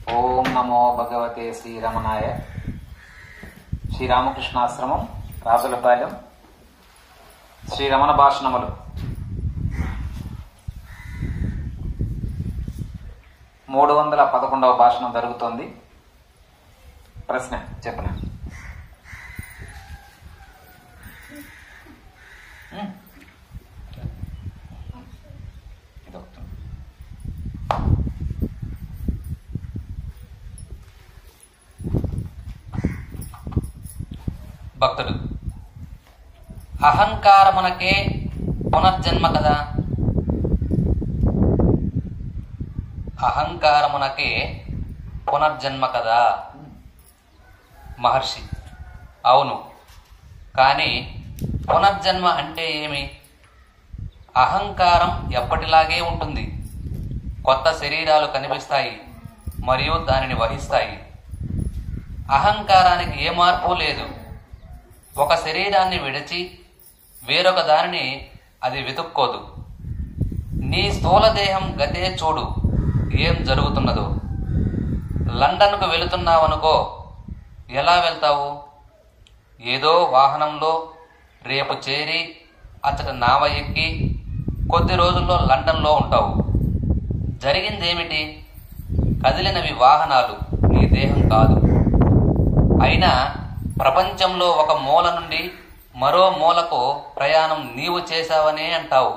ఓం నమో భగవతే శ్రీరమణాయ శ్రీరామకృష్ణాశ్రమం రాజులపాలెం శ్రీరమణ భాషణములు మూడు వందల పదకొండవ భాషణం జరుగుతోంది ప్రశ్న చెప్పన ఇదొకటి భక్తుడు అహంకారమునకే పునర్జన్మ కదా అహంకారమునకే పునర్జన్మ కదా మహర్షి అవును కానీ పునర్జన్మ అంటే ఏమి అహంకారం ఎప్పటిలాగే ఉంటుంది కొత్త శరీరాలు కనిపిస్తాయి మరియు దానిని వహిస్తాయి అహంకారానికి ఏ మార్పు లేదు ఒక శరీరాన్ని విడిచి వేరొక దానిని అది వెతుక్కోదు నీ స్థూల దేహం గతే చూడు ఏం జరుగుతున్నదో లండన్కు వెళుతున్నావనుకో ఎలా వెళ్తావు ఏదో వాహనంలో రేపు చేరి అతడు నావ ఎక్కి కొద్ది రోజుల్లో లండన్లో ఉంటావు జరిగిందేమిటి కదిలినవి వాహనాలు నీ దేహం కాదు అయినా ప్రపంచంలో ఒక మూల నుండి మరో మూలకు ప్రయాణం నీవు చేశావనే అంటావు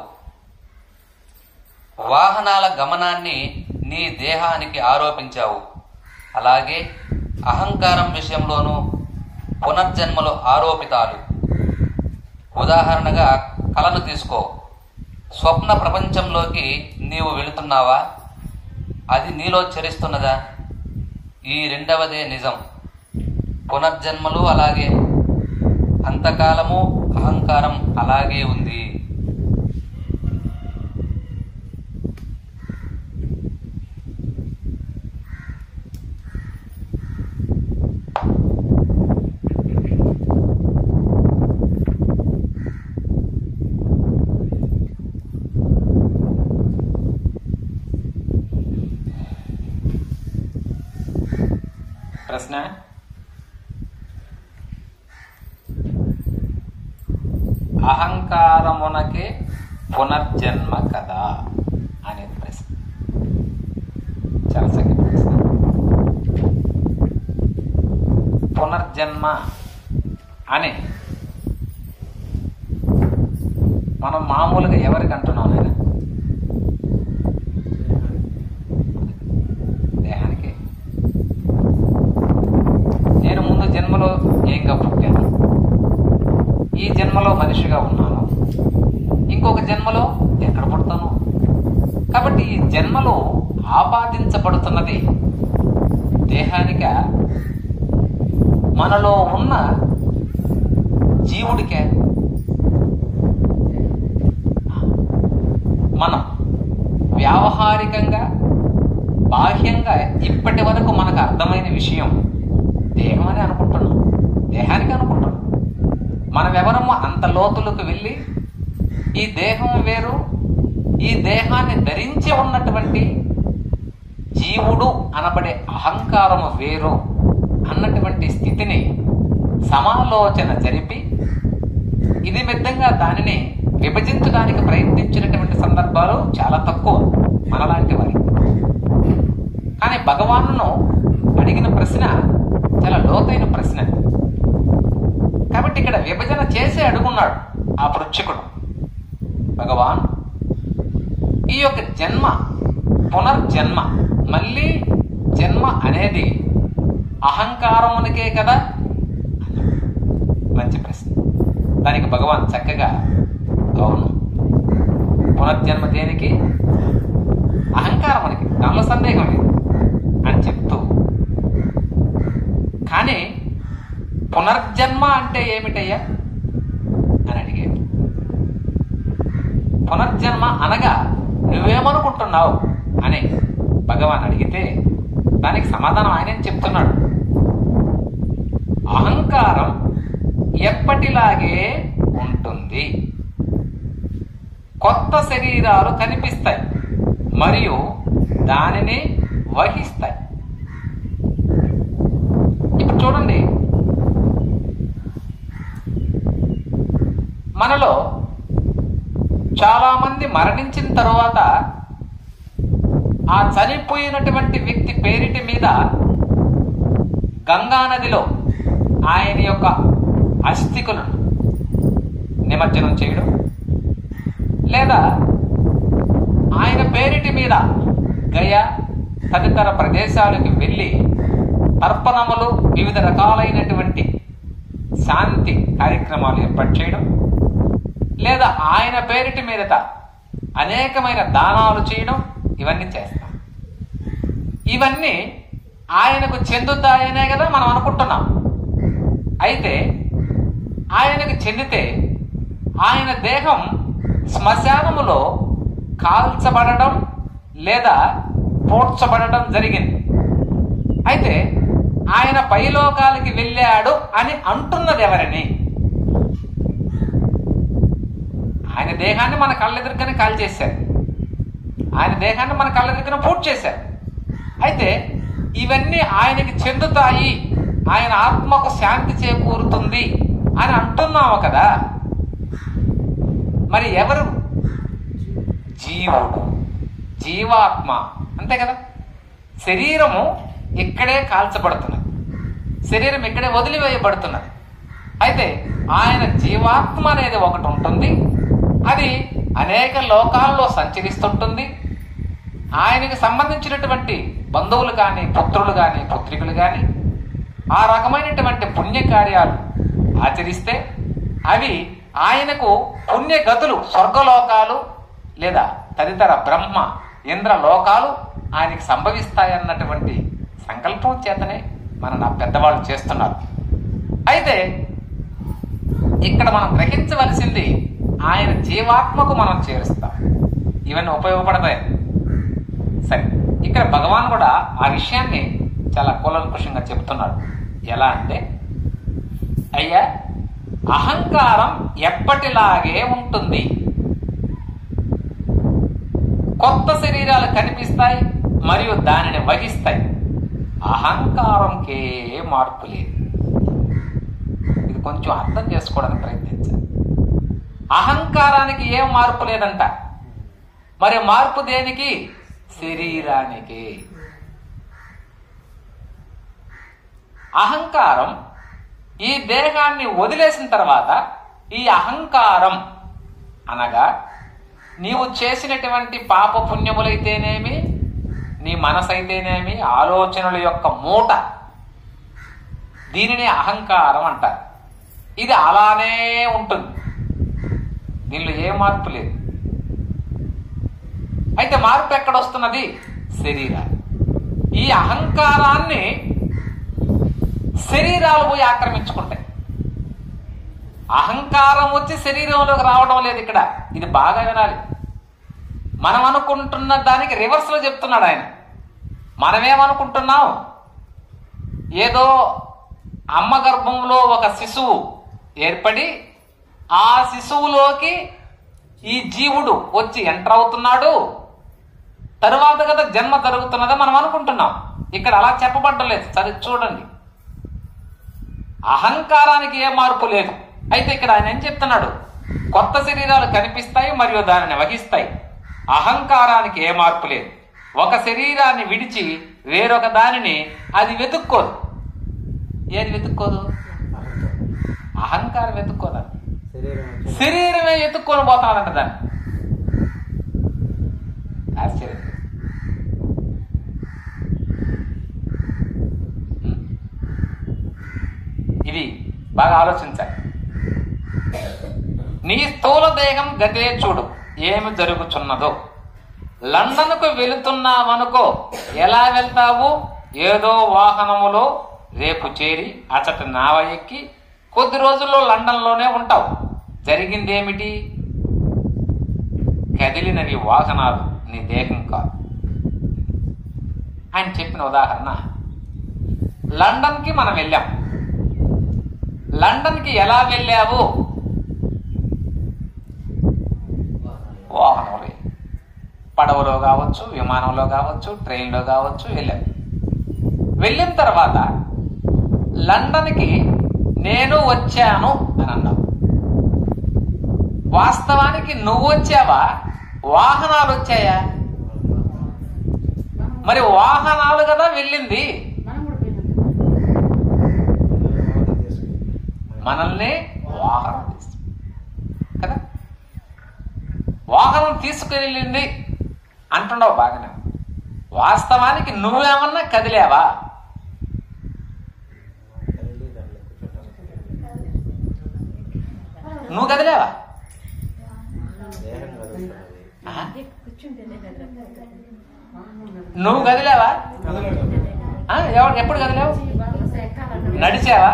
వాహనాల గమనాన్ని నీ దేహానికి ఆరోపించావు అలాగే అహంకారం విషయంలోనూ పునర్జన్మలు ఆరోపితాలు ఉదాహరణగా కలను తీసుకో స్వప్న ప్రపంచంలోకి నీవు వెళుతున్నావా అది నీలో చరిస్తున్నదా ఈ రెండవదే నిజం పునర్జన్మలు అలాగే అంతకాలము అహంకారం అలాగే ఉంది ప్రశ్న అహంకారమునకే పునర్జన్మ కదా అనేది ప్రశ్న చాలా చక్కటి ప్రశ్న పునర్జన్మ అని మనం మామూలుగా ఎవరికి అంటున్నాం నేను దేహానికి నేను ముందు జన్మలో ఏంగా పుట్టాను ఈ జన్మలో మనిషిగా ఉన్నాను ఇంకొక జన్మలో ఎక్కడ పుడతాను కాబట్టి ఈ జన్మలో ఆపాదించబడుతున్నది దేహానిక మనలో ఉన్న జీవుడికే మనం వ్యావహారికంగా బాహ్యంగా ఇప్పటి వరకు మనకు అర్థమైన విషయం దేహం అని అనుకుంటున్నాం దేహానికి అనుకుంటున్నాం మనమెవరము అంత లోతులకు వెళ్ళి ఈ దేహం వేరు ఈ దేహాన్ని ధరించి ఉన్నటువంటి జీవుడు అనబడే అహంకారము వేరు అన్నటువంటి స్థితిని సమాలోచన జరిపి ఇది విధంగా దానిని విభజించడానికి ప్రయత్నించినటువంటి సందర్భాలు చాలా తక్కువ మనలాంటి వారి కానీ భగవానును అడిగిన ప్రశ్న చాలా లోతైన ప్రశ్న కాబట్టి ఇక్కడ విభజన చేసి అడుగున్నాడు ఆ పృచ్ఛకుడు భగవాన్ ఈ యొక్క జన్మ పునర్జన్మ మళ్ళీ జన్మ అనేది అహంకారమునికే కదా మంచి ప్రశ్న దానికి భగవాన్ చక్కగా అవును పునర్జన్మ దేనికి అహంకారమునికి దానిలో సందేహం లేదు అని చెప్తూ కానీ పునర్జన్మ అంటే ఏమిటయ్యా అని అడిగాడు పునర్జన్మ అనగా నువ్వేమనుకుంటున్నావు అని భగవాన్ అడిగితే దానికి సమాధానం ఆయన చెప్తున్నాడు అహంకారం ఎప్పటిలాగే ఉంటుంది కొత్త శరీరాలు కనిపిస్తాయి మరియు దానిని వహిస్తాయి మనలో చాలా మంది మరణించిన తరువాత ఆ చనిపోయినటువంటి వ్యక్తి పేరిటి మీద గంగా నదిలో ఆయన యొక్క అస్థికులను నిమజ్జనం చేయడం లేదా ఆయన పేరిటి మీద గయ తదితర ప్రదేశాలకు వెళ్ళి తర్పణములు వివిధ రకాలైనటువంటి శాంతి కార్యక్రమాలు ఏర్పాటు చేయడం లేదా ఆయన పేరిటి మీదట అనేకమైన దానాలు చేయడం ఇవన్నీ చేస్తాం ఇవన్నీ ఆయనకు చెందుతాయనే కదా మనం అనుకుంటున్నాం అయితే ఆయనకు చెందితే ఆయన దేహం శ్మశానములో కాల్చబడడం లేదా పోడ్చబడడం జరిగింది అయితే ఆయన పైలోకాలకి వెళ్ళాడు అని అంటున్నది ఎవరని ఆయన దేహాన్ని మన కళ్ళెదురుకని కాల్ చేశారు ఆయన దేహాన్ని మన కళ్ళెదురుకని పూర్తి చేశారు అయితే ఇవన్నీ ఆయనకి చెందుతాయి ఆయన ఆత్మకు శాంతి చేకూరుతుంది అని అంటున్నాము కదా మరి ఎవరు జీవుడు జీవాత్మ అంతే కదా శరీరము ఇక్కడే కాల్చబడుతున్నది శరీరం ఇక్కడే వదిలివేయబడుతున్నది అయితే ఆయన జీవాత్మ అనేది ఒకటి ఉంటుంది అది అనేక లోకాల్లో సంచరిస్తుంటుంది ఆయనకి సంబంధించినటువంటి బంధువులు కానీ పుత్రులు కానీ పుత్రికలు కానీ ఆ రకమైనటువంటి పుణ్యకార్యాలు ఆచరిస్తే అవి ఆయనకు పుణ్యగతులు స్వర్గలోకాలు లేదా తదితర బ్రహ్మ ఇంద్ర లోకాలు ఆయనకి సంభవిస్తాయన్నటువంటి సంకల్పం చేతనే మన నా పెద్దవాళ్ళు చేస్తున్నారు అయితే ఇక్కడ మనం గ్రహించవలసింది ఆయన జీవాత్మకు మనం చేరుస్తాం ఇవన్నీ ఉపయోగపడతాయి సరే ఇక్కడ భగవాన్ కూడా ఆ విషయాన్ని చాలా కూలంకుషంగా చెప్తున్నాడు ఎలా అంటే అయ్యా అహంకారం ఎప్పటిలాగే ఉంటుంది కొత్త శరీరాలు కనిపిస్తాయి మరియు దానిని వహిస్తాయి అహంకారంకే మార్పు లేదు ఇది కొంచెం అర్థం చేసుకోవడానికి ప్రయత్నించాలి అహంకారానికి ఏం మార్పు లేదంట మరి మార్పు దేనికి శరీరానికి అహంకారం ఈ దేహాన్ని వదిలేసిన తర్వాత ఈ అహంకారం అనగా నీవు చేసినటువంటి పాప పుణ్యములైతేనేమి నీ మనసైతేనేమి ఆలోచనల యొక్క మూట దీనిని అహంకారం అంటారు ఇది అలానే ఉంటుంది దీనిలో ఏ మార్పు లేదు అయితే మార్పు ఎక్కడ వస్తున్నది శరీరాలు ఈ అహంకారాన్ని శరీరాలు పోయి ఆక్రమించుకుంటాయి అహంకారం వచ్చి శరీరంలోకి రావడం లేదు ఇక్కడ ఇది బాగా వినాలి మనం అనుకుంటున్న దానికి రివర్స్ లో చెప్తున్నాడు ఆయన మనమేమనుకుంటున్నాం ఏదో అమ్మ గర్భంలో ఒక శిశువు ఏర్పడి ఆ శిశువులోకి ఈ జీవుడు వచ్చి ఎంటర్ అవుతున్నాడు తరువాత కదా జన్మ జరుగుతున్నదా మనం అనుకుంటున్నాం ఇక్కడ అలా చెప్పబడ్డం లేదు సరే చూడండి అహంకారానికి ఏ మార్పు లేదు అయితే ఇక్కడ ఆయన ఏం చెప్తున్నాడు కొత్త శరీరాలు కనిపిస్తాయి మరియు దానిని వహిస్తాయి అహంకారానికి ఏ మార్పు లేదు ఒక శరీరాన్ని విడిచి వేరొక దానిని అది వెతుక్కోదు ఏది వెతుక్కోదు అహంకారం వెతుక్కోదా శరీరం వచ్చి శరీరమే ఎత్తుక్కొని పోతాడంట దాన్ని ఆశ్చర్యం ఇది బాగా ఆలోచించాలి నీ స్థూల దేహం గతే చూడు ఏమి జరుగుతున్నదో లండన్కు వెళుతున్నావనుకో ఎలా వెళ్తావు ఏదో వాహనములో రేపు చేరి అచట నావ ఎక్కి కొద్ది రోజుల్లో లండన్లోనే ఉంటావు జరిగిందేమిటి కదిలినవి వాహనాలు నీ దేహం కాదు ఆయన చెప్పిన ఉదాహరణ లండన్కి మనం వెళ్ళాం లండన్కి ఎలా వెళ్ళావు వాహనంలో పడవలో కావచ్చు విమానంలో కావచ్చు ట్రైన్లో కావచ్చు వెళ్ళాం వెళ్ళిన తర్వాత లండన్కి నేను వచ్చాను అని అన్నావు వాస్తవానికి నువ్వు వచ్చావా వాహనాలు వచ్చాయా మరి వాహనాలు కదా వెళ్ళింది మనల్ని వాహనం తీసు కదా వాహనం తీసుకువెళ్ళింది అంటున్నావు బాగానే వాస్తవానికి నువ్వేమన్నా కదిలేవా నువ్వు కదిలేవా ఆ? నువ్వు కదిలేవా ఆ? ఎవరు ఎప్పుడు కదిలేవు నడిచావా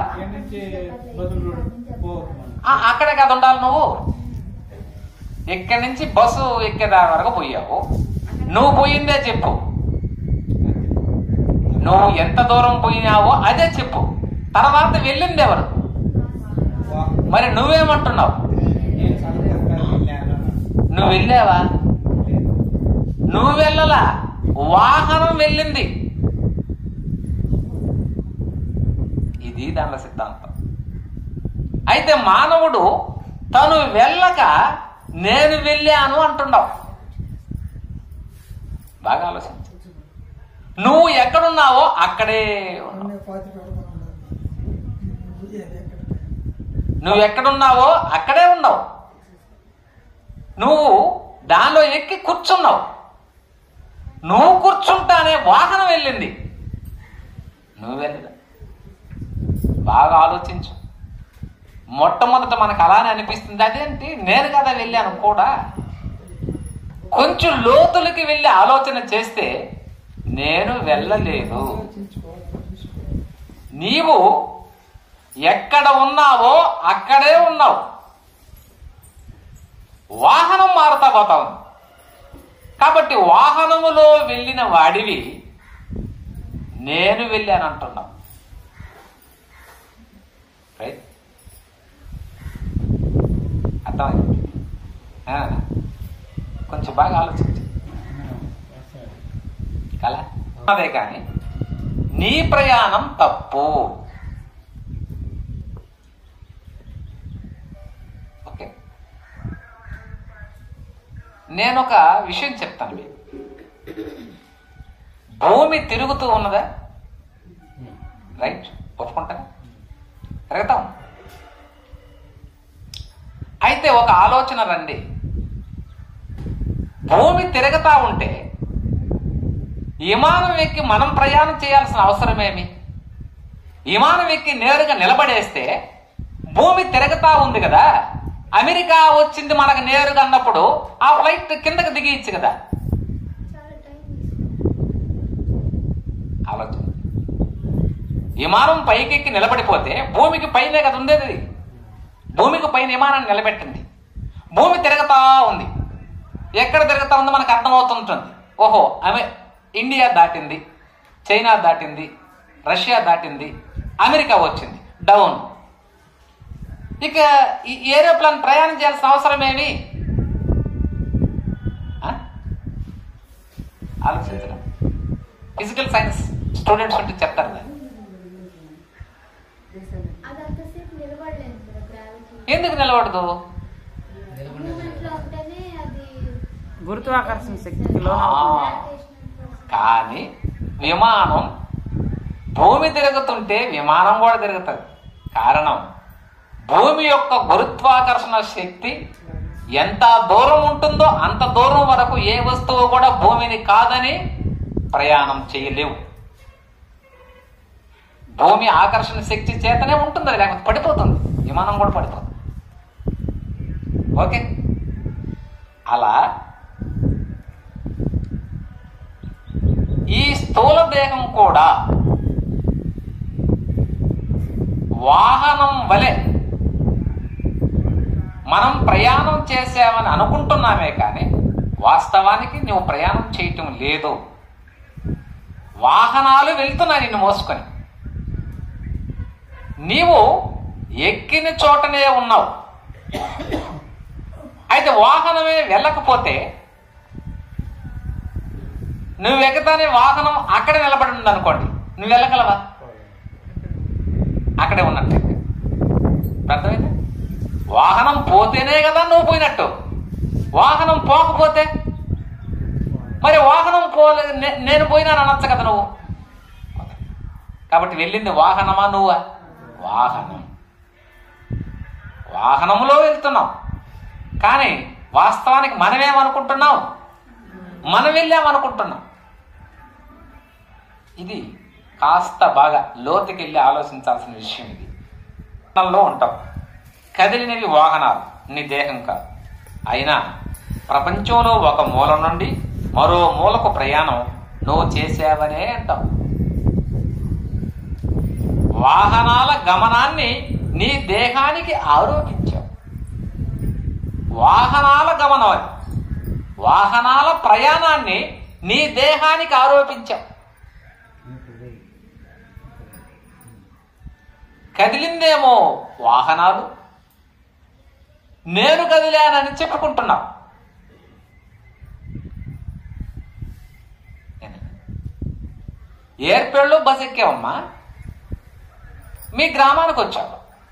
ఆ, అక్కడే కదా ఉండాలి నువ్వు ఇక్కడి నుంచి బస్సు ఎక్కేదాని వరకు పోయావు నువ్వు పోయిందే చెప్పు నువ్వు ఎంత దూరం పోయినావో అదే చెప్పు తర్వాత వెళ్ళింది ఎవరు మరి నువ్వేమంటున్నావు నువ్వు వెళ్ళావా నువ్వు వెళ్ళలా వాహనం వెళ్ళింది ఇది దానిలో సిద్ధాంతం అయితే మానవుడు తను వెళ్ళక నేను వెళ్ళాను అంటున్నావు బాగా ఆలోచించు నువ్వు ఎక్కడున్నావో అక్కడే ఉన్నావు నువ్వు ఎక్కడున్నావో అక్కడే ఉన్నావు నువ్వు దానిలో ఎక్కి కూర్చున్నావు నువ్వు కూర్చుంటానే వాహనం వెళ్ళింది నువ్వు వెళ్ళదా బాగా ఆలోచించు మొట్టమొదట మనకు అలానే అనిపిస్తుంది అదేంటి నేను కదా వెళ్ళాను కూడా కొంచెం లోతులకి వెళ్ళి ఆలోచన చేస్తే నేను వెళ్ళలేదు నీవు ఎక్కడ ఉన్నావో అక్కడే ఉన్నావు వాహనం మారుతా పోతా ఉంది కాబట్టి వాహనములో వెళ్ళిన వాడివి నేను వెళ్ళాను అంటున్నావు రైట్ అర్థమైంది ఆ, కొంచెం బాగా ఆలోచించు కలా అదే కానీ నీ ప్రయాణం తప్పు ఓకే నేను ఒక విషయం చెప్తాను మీకు భూమి తిరుగుతూ ఉన్నదా రైట్ ఒప్పుకుంటాను తిరుగుతాం అయితే ఒక ఆలోచన రండి భూమి తిరగతా ఉంటే విమానం ఎక్కి మనం ప్రయాణం చేయాల్సిన అవసరమేమి విమానం ఎక్కి నేరుగా నిలబడేస్తే భూమి తిరగతా ఉంది కదా అమెరికా వచ్చింది మనకు నేరుగా అన్నప్పుడు ఆ ఫ్లైట్ కిందకి దిగియచ్చు కదా ఆలోచన విమానం పైకెక్కి నిలబడిపోతే భూమికి పైనే కదా ఉండేది భూమికి పైన విమానాన్ని నిలబెట్టింది భూమి తిరగతా ఉంది ఎక్కడ తిరుగుతా ఉందో మనకు అర్థమవుతుంటుంది ఓహో ఆమె ఇండియా దాటింది చైనా దాటింది రష్యా దాటింది అమెరికా వచ్చింది డౌన్ ఇక ఈ ఏరోప్లాన్ ప్రయాణం చేయాల్సిన అవసరం ఏమి ఆ? ఆలోచించడం ఫిజికల్ సైన్స్ స్టూడెంట్స్ ఉంటే చెప్తారు దాన్ని అది అంతసేపు నిలబడలేదు కదా గ్రావిటీ ఎందుకు నిలబడదు మూమెంట్ లో ఉంటేనే అది గురుత్వాకర్షణ శక్తికి లోన ఆ. gravitational force. కానీ విమానం భూమి తిరుగుతుంటే విమానం కూడా తిరుగుతుంది కారణం భూమి యొక్క గురుత్వాకర్షణ శక్తి ఎంత దూరం ఉంటుందో అంత దూరం వరకు ఏ వస్తువు కూడా భూమిని కాదని ప్రయాణం చేయలేవు భూమి ఆకర్షణ శక్తి చేతనే ఉంటుంది అది లేకపోతే పడిపోతుంది విమానం కూడా పడిపోతుంది ఓకే అలా ఈ స్థూల దేహం కూడా వాహనం వలె మనం ప్రయాణం చేసామని అనుకుంటున్నామే కానీ వాస్తవానికి నువ్వు ప్రయాణం చేయటం లేదు వాహనాలు వెళ్తున్నాయి నిన్ను మోసుకొని నీవు ఎక్కిన చోటనే ఉన్నావు అయితే వాహనమే వెళ్ళకపోతే నువ్వు ఎగతానే వాహనం అక్కడే నిలబడి ఉంది అనుకోండి నువ్వు వెళ్ళగలవా అక్కడే ఉన్నట్టు అర్థమైందా వాహనం పోతేనే కదా నువ్వు పోయినట్టు వాహనం పోకపోతే మరి వాహనం పోలే నే- నేను పోయినాను అనొచ్చు కదా నువ్వు కాబట్టి వెళ్ళింది వాహనమా నువ్వా వాహనం వాహనంలో వెళ్తున్నాం కానీ వాస్తవానికి మనమేమనుకుంటున్నాం మనం వెళ్ళామనుకుంటున్నాం ఇది కాస్త బాగా లోతుకి వెళ్ళి ఆలోచించాల్సిన విషయం ఇది లో ఉంటాం కదిలినవి వాహనాలు నీ దేహం కాదు అయినా ప్రపంచంలో ఒక మూల నుండి మరో మూలకు ప్రయాణం నువ్వు చేసావనే అంటావు వాహనాల గమనాన్ని నీ దేహానికి ఆరోపించావు వాహనాల గమనం అది వాహనాల ప్రయాణాన్ని నీ దేహానికి ఆరోపించావు కదిలిందేమో వాహనాలు నేను కదిలానని చెప్పుకుంటున్నావు ఏర్పేళ్ళు బస్ ఎక్కావమ్మా మీ గ్రామానికి వచ్చావు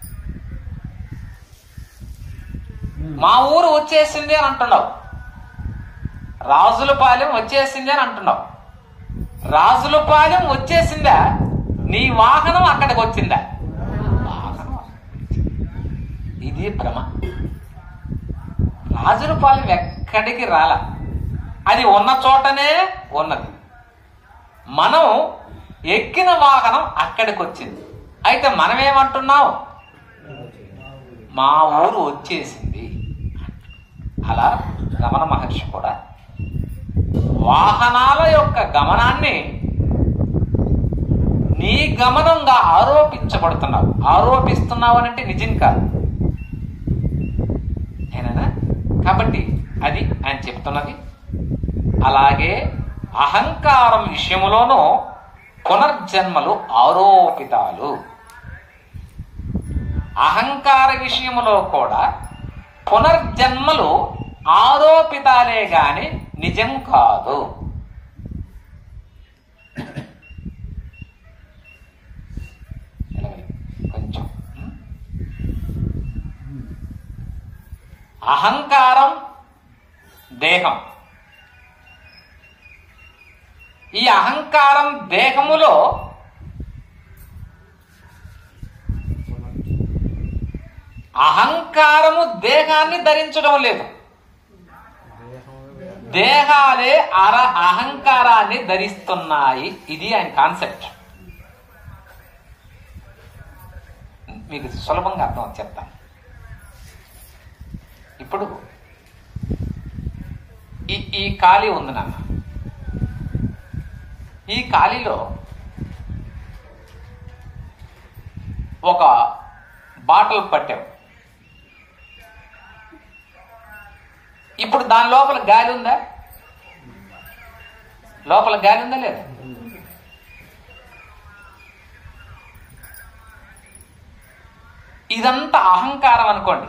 మా ఊరు వచ్చేసింది అని అంటున్నావు రాజులపాలెం వచ్చేసింది అని అంటున్నావు రాజులపాలెం వచ్చేసిందా నీ వాహనం అక్కడికి వచ్చిందా వాహనం ఇది భ్రమ రాజులపాలెం ఎక్కడికి రాల అది ఉన్న చోటనే ఉన్నది మనం ఎక్కిన వాహనం అక్కడికి వచ్చింది అయితే మనం ఏమంటున్నాం మా ఊరు వచ్చేసింది అలా రమణ మహర్షి కూడా వాహనాల యొక్క గమనాన్ని నీ గమనంగా ఆరోపించబడుతున్నావు ఆరోపిస్తున్నావు అని అంటే నిజం కాదు ఏనా కాబట్టి అది ఆయన చెప్తున్నది అలాగే అహంకారం విషయములోనూ పునర్జన్మలు ఆరోపితాలు అహంకార విషయములో కూడా పునర్జన్మలు ఆరోపితాలే గాని నిజం కాదు కొంచెం అహంకారం దేహం ఈ అహంకారం దేహములో అహంకారము దేహాన్ని ధరించడం లేదు దేహాలే అర అహంకారాన్ని ధరిస్తున్నాయి ఇది ఆయన కాన్సెప్ట్ మీకు సులభంగా అర్థం చెప్తాను ఇప్పుడు ఈ ఈ ఖాళీ ఉంది నాన్న ఈ ఖాళీలో ఒక బాటిల్ పట్టాం ఇప్పుడు దాని లోపల గాలి ఉందా లోపల గాలి ఉందా లేదా ఇదంతా అహంకారం అనుకోండి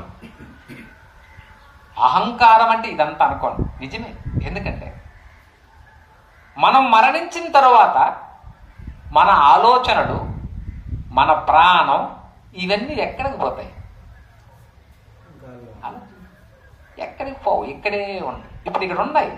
అహంకారం అంటే ఇదంతా అనుకోండి నిజమే ఎందుకంటే మనం మరణించిన తరువాత మన ఆలోచనలు మన ప్రాణం ఇవన్నీ ఎక్కడికి పోతాయి అలా. ఎక్కడికి పోవు ఇక్కడే ఉంటాయి ఇప్పుడు ఇక్కడ ఉన్నాయి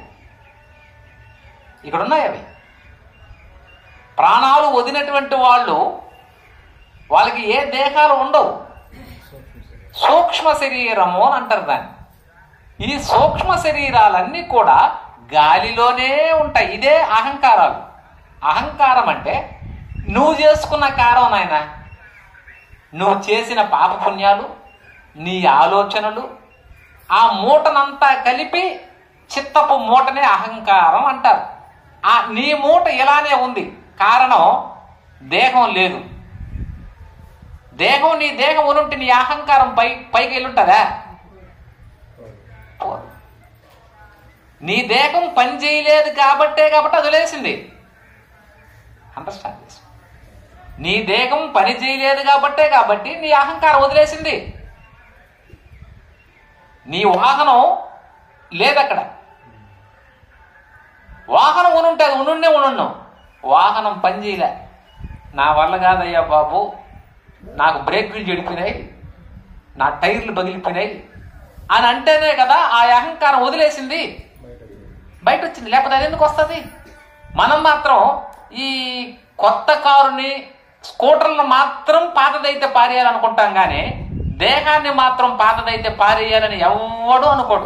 ఇక్కడ ఉన్నాయి అవి ప్రాణాలు వదినటువంటి వాళ్ళు వాళ్ళకి ఏ దేహాలు ఉండవు సూక్ష్మ శరీరము అని అంటారు దాన్ని ఈ సూక్ష్మ శరీరాలన్నీ కూడా గాలిలోనే ఉంటాయి ఇదే అహంకారాలు అహంకారం అంటే నువ్వు చేసుకున్న కారం నాయన నువ్వు చేసిన పాపపుణ్యాలు నీ ఆలోచనలు ఆ మూటనంతా కలిపి చిత్తపు మూటనే అహంకారం అంటారు ఆ నీ మూట ఇలానే ఉంది కారణం దేహం లేదు దేహం నీ దేహం ఉనుంటే నీ అహంకారం పై పైకి వెళ్ళుంటుందా పోదు. నీ దేహం పని చేయలేదు కాబట్టే కాబట్టి అది వదిలేసింది అండర్స్టాండ్ చేసుకో నీ దేహం పని చేయలేదు కాబట్టే కాబట్టి నీ అహంకారం వదిలేసింది నీ వాహనం లేదక్కడ వాహనం ఉనుంటే అది ఉనుండే ఉనున్నాం వాహనం పని చేయలే నా వల్ల కాదయ్యా బాబు నాకు బ్రేకులు చెడిపోయినాయి నా టైర్లు పగిలిపోయినాయి అని అంటేనే కదా ఆ అహంకారం వదిలేసింది బయట వచ్చింది లేకపోతే అది ఎందుకు వస్తుంది మనం మాత్రం ఈ కొత్త కారుని స్కూటర్లను మాత్రం పాతదైతే పారేయాలనుకుంటాం కానీ దేహాన్ని మాత్రం పాతదైతే పారేయాలని ఎవ్వడూ అనుకోడు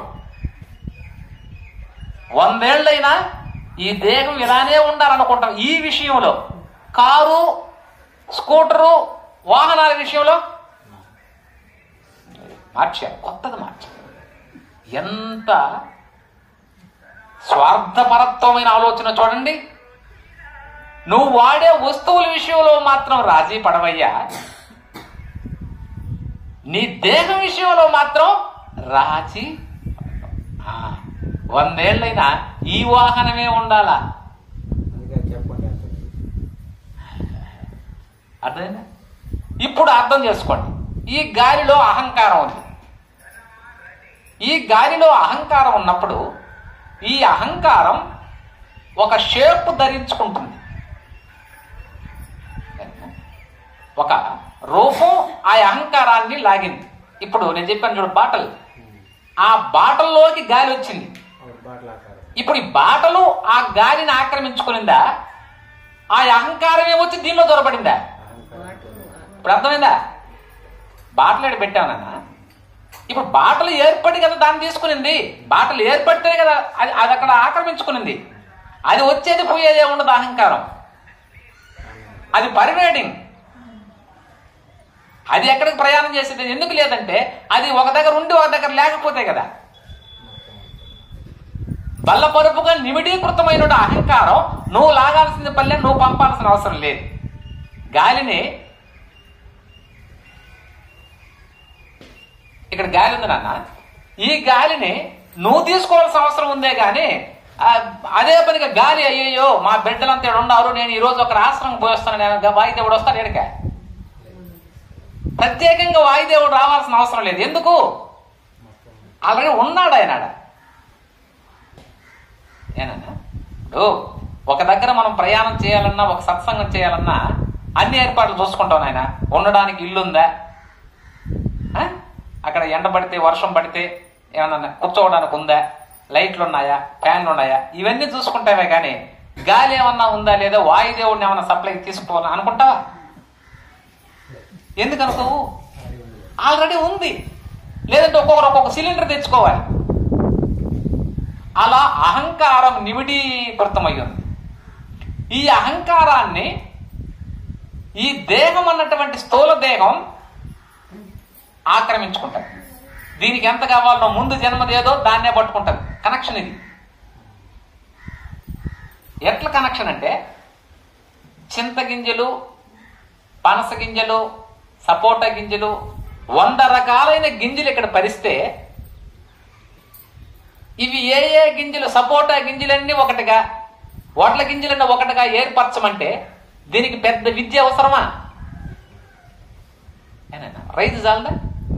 వందేళ్ళైనా ఈ దేహం ఇలానే ఉండాలనుకుంటాం ఈ విషయంలో కారు స్కూటరు వాహనాల విషయంలో మార్చారు కొత్తది మార్చారు ఎంత స్వార్థపరత్వమైన ఆలోచన చూడండి నువ్వు వాడే వస్తువుల విషయంలో మాత్రం రాజీ పడవయ్యా నీ దేహం విషయంలో మాత్రం రాజీ ఆ, వందేళ్ళైనా ఈ వాహనమే ఉండాలా అందుకని చెప్పండి అసలు అర్థమైందా ఇప్పుడు అర్థం చేసుకోండి ఈ గాలిలో అహంకారం ఉంది ఈ గాలిలో అహంకారం ఉన్నప్పుడు ఈ అహంకారం ఒక షేప్ ధరించుకుంటుంది ఒక రూపం ఆ అహంకారాన్ని లాగింది ఇప్పుడు నేను చెప్పాను చూడు బాటలు ఆ బాటల్లోకి గాలి వచ్చింది అవును బాటలు ఆకారం ఇప్పుడు ఈ బాటలు ఆ గాలిని ఆక్రమించుకునిందా ఆ అహంకారమే వచ్చి దీనిలో దొరబడిందా అహంకారం ఇప్పుడు అర్థమైందా బాటలు పెట్టామన్నా ఇప్పుడు బాటలు ఏర్పడి కదా దాన్ని తీసుకునింది బాటలు ఏర్పడితే కదా అది అది అక్కడ ఆక్రమించుకునింది అది వచ్చేది పోయేదే ఉండదు అహంకారం అది పరివేడింగ్ అది ఎక్కడికి ప్రయాణం చేసేది ఎందుకు లేదంటే అది ఒక దగ్గర ఉండి ఒక దగ్గర లేకపోతే కదా బల్లపరుపుగా నిమిడీకృతమైన అహంకారం నువ్వు లాగాల్సిన పల్లె నువ్వు పంపాల్సిన అవసరం లేదు గాలిని ఇక్కడ గాలి ఉంది నాన్న ఈ గాలిని నువ్వు తీసుకోవాల్సిన అవసరం ఉందే గాని ఆ, అదే పనిగా గాలి అయ్యయ్యో మా బిడ్డలంతా ఈడ ఉన్నారు నేను ఈ రోజు ఒక ఆశ్రమం పోయిస్తాను నేను వాయుదేవుడు వస్తాడు ఎడక ప్రత్యేకంగా వాయుదేవుడు రావాల్సిన అవసరం లేదు ఎందుకు ఆల్రెడీ ఉన్నాడు ఆయన ఆడ. ఏనన్నా ఇప్పుడు ఒక దగ్గర మనం ప్రయాణం చేయాలన్నా ఒక సత్సంగం చేయాలన్నా అన్ని ఏర్పాట్లు చూసుకుంటాం నాయన ఉండడానికి ఇల్లుందా ఆ? అక్కడ ఎండ పడితే వర్షం పడితే ఏమన్నా కూర్చోవడానికి ఉందా లైట్లు ఉన్నాయా ఫ్యాన్లు ఉన్నాయా ఇవన్నీ చూసుకుంటామే కానీ గాలి ఏమన్నా ఉందా లేదా వాయుదేవుడిని ఏమన్నా సప్లై తీసుకోవాలని అనుకుంటావా ఎందుకు అనుకోవు ఆల్రెడీ ఉంది లేదంటే ఒక్కొక్కరు ఒక్కొక్క సిలిండర్ తెచ్చుకోవాలి అలా అహంకారం నిమిడీకృతమై ఉంది ఈ అహంకారాన్ని ఈ దేహం అన్నటువంటి స్థూల దేహం ఆక్రమించుకుంటారు దీనికి ఎంత కావాలో ముందు జన్మదేదో దాన్నే పట్టుకుంటారు కనెక్షన్ ఇది ఎట్ల కనెక్షన్ అంటే చింత గింజలు పనస గింజలు సపోటా గింజలు వంద రకాలైన గింజలు ఇక్కడ పరిస్తే ఇవి ఏ ఏ గింజలు సపోటా గింజలన్నీ ఒకటిగా వడ్ల గింజలన్నీ ఒకటిగా ఏర్పరచమంటే దీనికి పెద్ద విద్య అవసరమా ఏనన్నా? రైతు చాలదా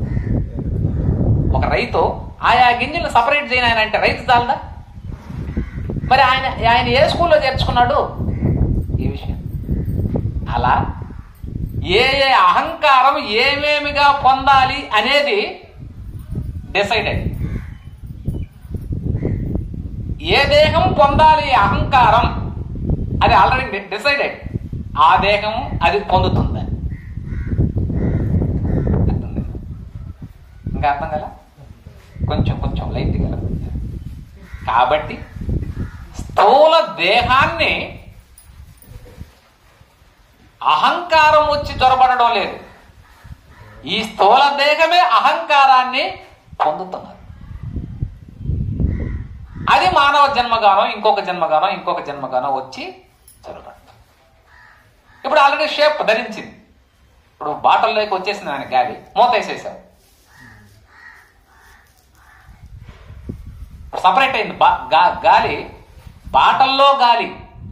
ఒక రైతు ఆయా గింజలను సపరేట్ చేయను ఆయన అంటే రైతు చాలదా మరి ఆయన ఆయన ఏ స్కూల్లో చేర్చుకున్నాడు ఈ విషయం అలా ఏ ఏ అహంకారం ఏమేమిగా పొందాలి అనేది డిసైడెడ్ ఏ దేహం పొందాలి అహంకారం అది ఆల్రెడీ డిసైడెడ్ ఆ దేహం అది పొందుతుంది అర్థం కదా? ఇంకా అర్థం కదా కొంచెం కొంచెం లైట్ కదా కాబట్టి స్థూల దేహాన్ని అహంకారం వచ్చి చొరబడడం లేదు ఈ స్థూల దేహమే అహంకారాన్ని పొందుతున్నది అది మానవ జన్మగానో ఇంకొక జన్మగానో ఇంకొక జన్మగానో వచ్చి చొరబడుతుంది ఇప్పుడు ఆల్రెడీ షేప్ ధరించింది ఇప్పుడు బాటల్లోకి వచ్చేసింది ఆయన గాలి మూత వేసేసావు సపరేట్ అయింది బా- గా- గాలి బాటల్లో గాలి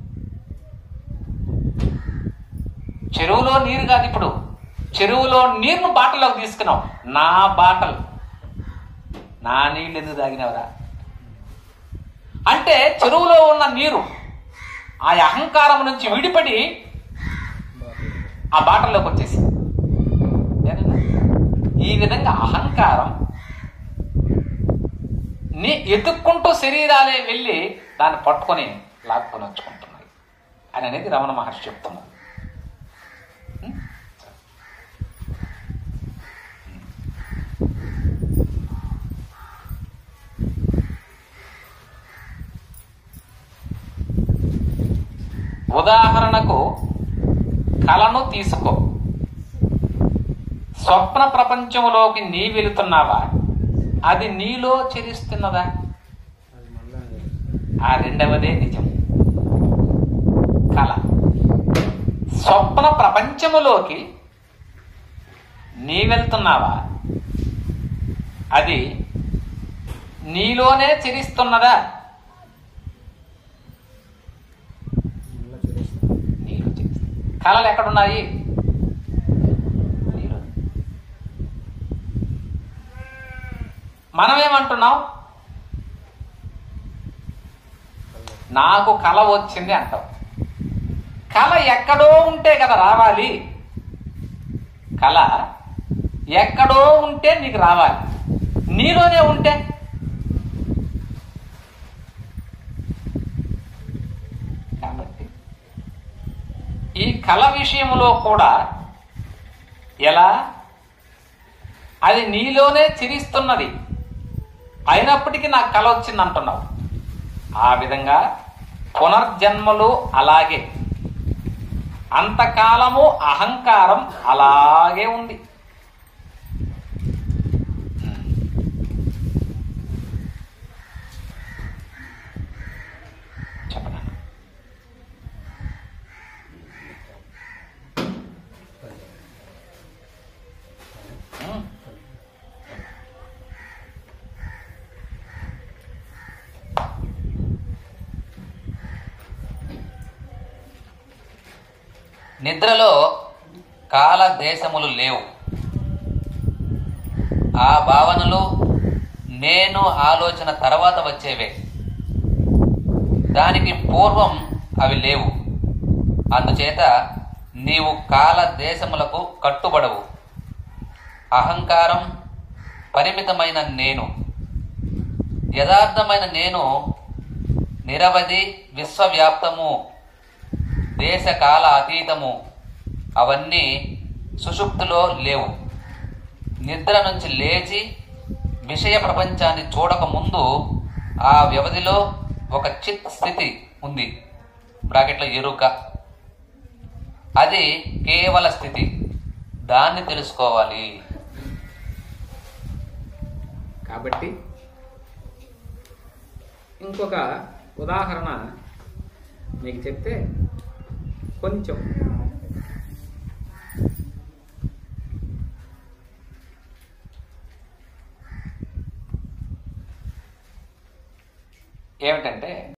చెరువులో నీరు కాదు ఇప్పుడు చెరువులో నీరును బాటల్లోకి తీసుకున్నావు నా బాటలు నా నీళ్ళు ఎందుకు తాగినవరా అంటే చెరువులో ఉన్న నీరు ఆ అహంకారం నుంచి విడిపడి ఆ బాటల్లోకి వచ్చేసింది ఏనన్నా? ఈ ఈ విధంగా అహంకారం నీ ఎదుక్కుంటూ శరీరాలే వెళ్ళి దాన్ని పట్టుకొని లాక్కొని వచ్చుకుంటున్నాయి అని అనేది రమణ మహర్షి చెప్తున్నారు ఉం? ఉదాహరణకు కళను తీసుకో స్వప్న ప్రపంచంలోకి నీ వెళుతున్నావా అది నీలో చెరిస్తున్నదా అది మళ్ళా ఆ రెండవదే నిజం కళ స్వప్న ప్రపంచములోకి నీ వెళ్తున్నావా అది నీలోనే చెరిస్తున్నదా మళ్ళా చేస్తాను నీలో చెరిస్తుంది కళలు ఎక్కడున్నాయి నీలో మనమేమంటున్నాం నాకు కళ వచ్చింది అంటావు కళ ఎక్కడో ఉంటే కదా రావాలి కళ ఎక్కడో ఉంటే నీకు రావాలి నీలోనే ఉంటే కాబట్టి ఈ కళ విషయంలో కూడా ఎలా అది నీలోనే చిరిస్తున్నది అయినప్పటికీ నాకు కళ వచ్చింది అంటున్నావు ఆ విధంగా పునర్జన్మలు అలాగే అంతకాలము అహంకారం అలాగే ఉంది చెప్పనా ఉమ్. నిద్రలో కాల దేశములు లేవు ఆ భావనలు నేను ఆలోచన తర్వాత వచ్చేవే దానికి పూర్వం అవి లేవు అందుచేత నీవు కాల దేశములకు కట్టుబడవు అహంకారం పరిమితమైన నేను యథార్థమైన నేను నిరవధి విశ్వవ్యాప్తము దేశకాల అతీతము అవన్నీ సుషుప్తిలో లేవు నిద్ర నుంచి లేచి విషయ ప్రపంచాన్ని చూడక ముందు ఆ వ్యవధిలో ఒక చిత్ స్థితి ఉంది బ్రాకెట్లో ఎరుక అది కేవల స్థితి దాన్ని తెలుసుకోవాలి కాబట్టి ఇంకొక ఉదాహరణ మీకు చెప్తే కొంచెం ఏమిటంటే